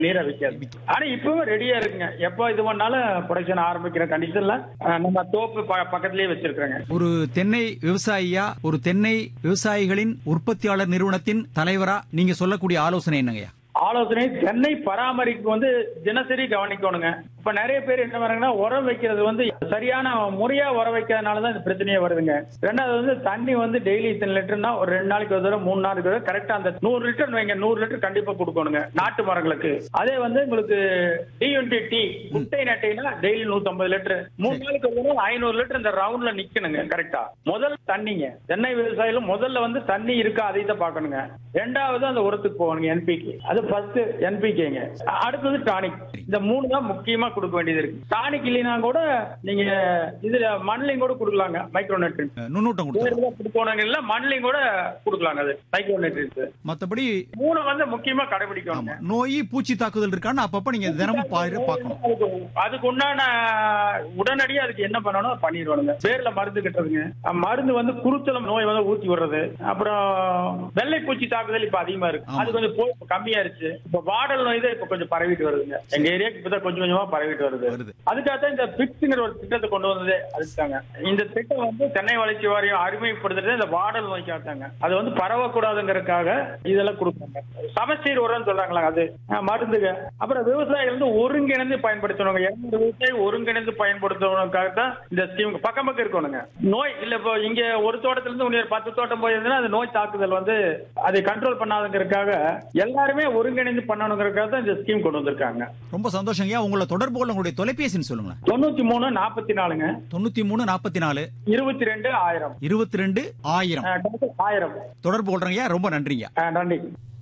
நீரை வைக்காது ஆனா இப்பவும் ரெடியா இருக்குங்க எப்போ இது பண்ணாலும் ப்ரொடக்ஷன் ஆரம்பிக்கிற கண்டிஷன்ல நம்ம தோப்பு ப- பக்கத்துலயே வச்சிருக்கிறோங்க ஒரு தென்னை விவசாயியா ஒரு தென்னை விவசாயிகளின் உற்பத்தியாளர் நிறுவனத்தின் தலைவரா நீங்க சொல்லக்கூடிய ஆலோசனை என்னங்கய்யா ஆலோசனை தென்னை பராமரிப்பு வந்து தினசரி கவனிக்கணுங்க இப்ப நிறைய பேர் என்ன வராங்கன்னா உரம் வைக்கிறது வந்து சரியான முறையா உரம் வைக்கிறதுனாலதான் இந்த பிரச்சனையே வருதுங்க ரெண்டாவது வந்து தண்ணி வந்து டெய்லி இத்தனை லிட்டர்னா ஒரு ரெண்டு நாளைக்கு ஒரு தடவை மூணு நாளைக்கு ஒரு தடவை கரெக்டா அந்த நூறு லிட்டர் வைங்க நூறு லிட்டர் கண்டிப்பா கொடுக்கணுங்க நாட்டு மரங்களுக்கு அதே வந்து உங்களுக்கு டிஎன்டி டீ குட்டை நட்டைனா டெய்லி நூத்தம்பது லிட்டர் மூணு நாளைக்கு ஒரு தடவை ஐநூறு லிட்டர் இந்த ரவுண்ட்ல நிக்கணுங்க கரெக்டா முதல் தண்ணிங்க தென்னை விவசாயில முதல்ல வந்து தண்ணி இருக்கா அதை தான் பார்க்கணுங்க ரெண்டாவது அந்த உரத்துக்கு போகணுங்க என்பிகே அது ஃபர்ஸ்ட் என்பிகேங்க அடுத்தது டானிக் இந்த மூணு தான் முக்கியமா கொடுக்க வேண்டியது இருக்கு டானிக் இல்லைன்னா கூட நீங்க இதுல மண்லையும் கூட கொடுக்கலாங்க மைக்ரோ நியூட்ரியன்ஸ் அஹ், நுண்ணூட்டம் கொடுத்து வேறு கொடுக்கணும் இல்ல மண்லையும் கூட கொடுக்கலாங்க அது மைக்ரோ நியூட்ரியன்ஸ் மத்தபடி மூணு வந்து முக்கியமா ஆமா, கடைபிடிக்கணுங்க நோய் பூச்சி தாக்குதல் இருக்கான்னு அப்பப்ப நீங்க தினமும் பாரு- பார்க்கணும் அதுக்கு- அதுக்கு உண்டான உடனடியா அதுக்கு என்ன பண்ணணும் அதை பண்ணிடுவானுங்க வேர்ல மருந்து கட்டுறதுங்க அஹ் மருந்து வந்து குருத்தலம் நோய் வந்து ஊத்தி விடுறது அப்புறம் வெள்ளை பூச்சி தாக்குதல் இப்ப அதிகமா இருக்கு ஆமா. அது கொஞ்சம் போய் இப்ப கம்மியாயிருச்சு இப்ப வாடல் நோய் தான் இப்ப கொஞ்சம் பரவிட்டு வருதுங்க எங்க ஏரியாக்கு இப்பதான் கொஞ்சம் கொஞ்சமா பரவிட்டு வருது வருது. அதுக்காக தான் இந்த பிக்ஸுங்கிற ஒரு திட்டத்தை கொண்டு வந்ததே அதுக்காங்க இந்த திட்டம் வந்து சென்னை வளர்ச்சி வாரியம் அறிமுகப்படுத்துறது இந்த வாடல் நோய்க்காக தாங்க அது வந்து பரவக்கூடாதுங்கிறதுக்காக இதெல்லாம் கொடுப்பாங்க சமச்சீர் உரம்னு சொல்றாங்களா அது அஹ் மருந்துங்க அப்புறம் விவசாயிகள் வந்து ஒருங்கிணைந்து பயன்படுத்தணுங்க இரண்டு விவசாயி ஒருங்கிணைந்து பயன்படுத்தணுக்காக தான் இந்த ஸ்கீம் பக்கம் பக்கம் இருக்கணுங்க நோய் இல்ல இப்போ இங்க ஒரு தோட்டத்துல இருந்து இன்னொரு பத்து தோட்டம் போயிருந்ததுன்னா அது நோய் தாக்குதல் வந்து அதை கண்ட்ரோல் பண்ணாதுங்கிறதுக்காக எல்லாருமே ஒருங்கிணைந்து பண்ணணுங்கிறதுக்காக தான் இந்த ஸ்கீம் கொண்டு வந்திருக்காங்க ரொம்ப சந்தோஷங்கய்யா உங்களை தொடர்பு கொள்ள உங்களுடைய தொலைபேசின்னு சொல்லுங்களேன் தொண்ணூத்தி மூணு நாற்பத்தி நாலுங்க தொண்ணூத்தி மூணு நாற்பத்தி நாலு இருபத்தி ரெண்டு ஆயிரம் இருபத்தி ரெண்டு ஆயிரம் அஹ் total ஆயிரம் தொடர்பு கொள்றீங்க ரொம்ப நன்றிங்க அஹ் நன்றி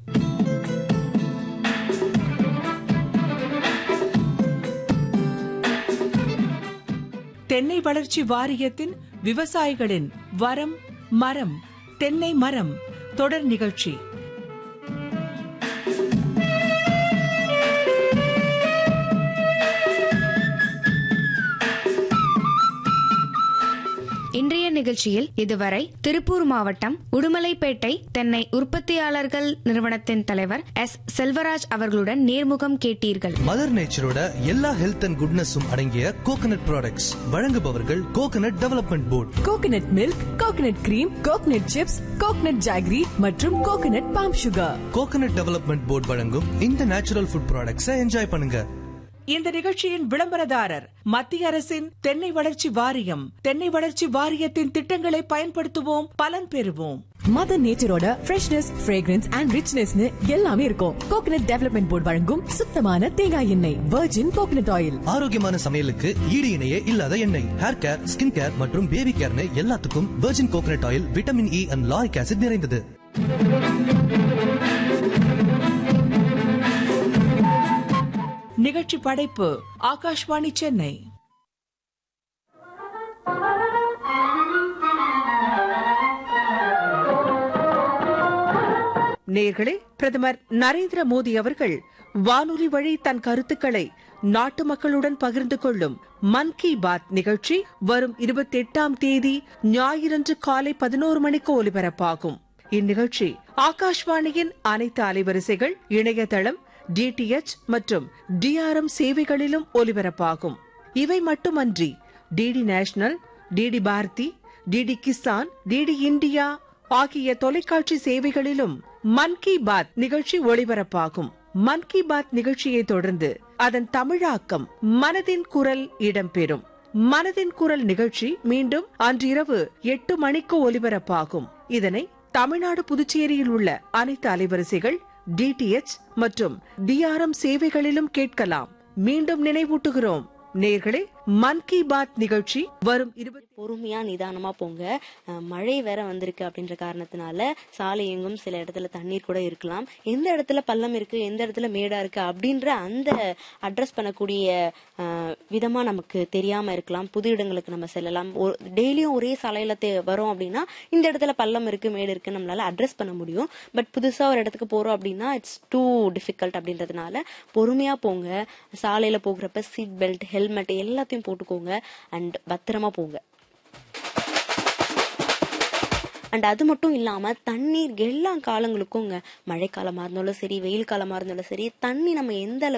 தென்னை வளர்ச்சி வாரியத்தின் விவசாயிகளின் வரம் மரம் தென்னை மரம் தொடர் நிகழ்ச்சி இன்றைய நிகழ்ச்சியில் இதுவரை திருப்பூர் மாவட்டம் உடுமலைப்பேட்டை தென்னை உற்பத்தியாளர்கள் நிறுவனத்தின் தலைவர் எஸ் செல்வராஜ் அவர்களுடன் நேர்முகம் கேட்டீர்கள் மதர் நேச்சரோட எல்லா ஹெல்த் அண்ட் குட்னஸும் அடங்கிய கோகனட் ப்ராடக்ட்ஸ் வழங்குபவர்கள் coconut development board coconut milk coconut cream coconut chips coconut jaggery மற்றும் coconut palm sugar coconut development board வழங்கும் இந்த நேச்சுரல் ஃபுட் ப்ராடக்ட்ஸை என்ஜாய் பண்ணுங்க இந்த நிகழ்ச்சியின் விளம்பரதாரர் மத்திய அரசின் தென்னை வளர்ச்சி வாரியம் தென்னை வளர்ச்சி வாரியத்தின் திட்டங்களை பயன்படுத்துவோம் பலன் பெறுவோம் மதர் நேச்சரோட ஃப்ரெஷ்னஸ் ஃப்ரேக்ரன்ஸ் அண்ட் ரிச்னஸ்னு எல்லாமே இருக்கும் கோகனட் டெவலப்மெண்ட் போர்டு வழங்கும் சுத்தமான தேங்காய் எண்ணெய் வெர்ஜின் கோகனட் ஆயில் ஆரோக்கியமான சமையலுக்கு ஈடு இணையே இல்லாத எண்ணெய் ஹேர் கேர் ஸ்கின் கேர் மற்றும் பேபி கேர்னு எல்லாத்துக்கும் virgin coconut oil vitamin E and lauric acid நிறைந்தது நிகழ்ச்சி படைப்பு ஆகாஷ்வாணி சென்னை நேர்களே பிரதமர் நரேந்திர மோடி அவர்கள் வானொலி வழி தன் கருத்துக்களை நாட்டு மக்களுடன் பகிர்ந்து கொள்ளும் மன் கி பாத் நிகழ்ச்சி வரும் இருபத்தி எட்டாம் தேதி ஞாயிறன்று காலை பதினோரு மணிக்கு ஒலிபரப்பாகும் இந்நிகழ்ச்சி ஆகாஷ்வாணியின் அனைத்து அலைவரிசைகள் இணையதளம் டிடிஎச் மற்றும் டிஆர்எம் சேவைகளிலும் ஒலிபரப்பாகும் இவை மட்டுமன்றி DD National DD Bharati DD Kisan DD India ஆகிய தொலைக்காட்சி சேவைகளிலும் மன் கி பாத் நிகழ்ச்சி ஒளிபரப்பாகும் மன் கி பாத் நிகழ்ச்சியை தொடர்ந்து அதன் தமிழாக்கம் மனதின் குரல் இடம்பெறும் மனதின் குரல் நிகழ்ச்சி மீண்டும் அன்றிரவு எட்டு மணிக்கு ஒலிபரப்பாகும் இதனை தமிழ்நாடு புதுச்சேரியில் உள்ள அனைத்து அலைவரிசைகள் டிடிஎச் மற்றும் டிஆர்எம் சேவைகளிலும் கேட்கலாம் மீண்டும் நினைவூட்டுகிறோம் நேர்களே மன் கி பாத் நிகழ்ச்சி வரும் இருபத்தி பொறுமையா நிதானமா போங்க அஹ் மழை வேற வந்திருக்கு அப்படின்ற காரணத்தினால சாலை எங்கும் சில இடத்துல தண்ணீர் கூட இருக்கலாம் எந்த இடத்துல பள்ளம் இருக்கு எந்த இடத்துல மேடா இருக்கு அப்படின்ற அந்த அட்ரஸ் பண்ணக்கூடிய அஹ், விதமா நமக்கு தெரியாம இருக்கலாம் புது இடங்களுக்கு நம்ம செல்லலாம் டெய்லியும் ஒரே சாலையில தே- வரோம் அப்படின்னா இந்த இடத்துல பள்ளம் இருக்கு மேடு இருக்கு நம்மளால அட்ரஸ் பண்ண முடியும் பட் புதுசா ஒரு இடத்துக்கு போறோம் அப்படின்னா இட்ஸ் டூ டிஃபிகல்ட் அப்படின்றதுனால பொறுமையா போங்க சாலையில போகிறப்ப சீட் பெல்ட் ஹெல்மெட் எல்லாத்தையும் போட்டுக்கோங்க அண்ட் பத்திரமா போங்க அண்ட் அது மட்டும் இல்லாம தண்ணீர் எல்லா காலங்களுக்குங்க மழைக்காலமா இருந்தாலும் சரி வெயில் காலமா இருந்தாலும் சரி தண்ணி நம்ம எந்த அளவு